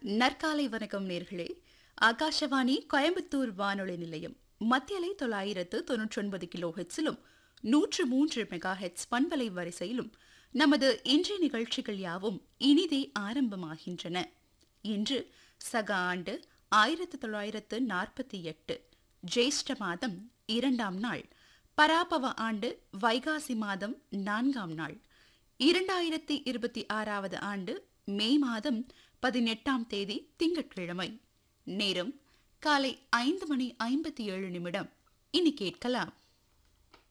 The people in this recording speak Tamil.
நற்காலை வணக்கம் நேர்களே ஆகாஷவாணி கோயம்புத்தூர் வானொலி நிலையம் மத்தியலை தொள்ளாயிரத்து தொன்னூற்றி ஒன்பது கிலோ ஹெட்ஸிலும் நூற்று மூன்று மெகா ஹெட்ஸ் பண்பலை வரிசையிலும் நமது இன்றைய நிகழ்ச்சிகள் யாவும் இனிதே ஆரம்பமாகின்றன இன்று சக ஆண்டு ஆயிரத்து தொள்ளாயிரத்து நாற்பத்தி எட்டு ஜேஷ்ட மாதம் இரண்டாம் நாள் பராபவ ஆண்டு வைகாசி மாதம் நான்காம் நாள் இரண்டாயிரத்தி இருபத்தி ஆறாவது ஆண்டு மே மாதம் பதினெட்டாம் தேதி திங்கட்கிழமை நேரம் காலை ஐந்து மணி ஐம்பத்தி ஏழு நிமிடம் இனி கேட்கலாம்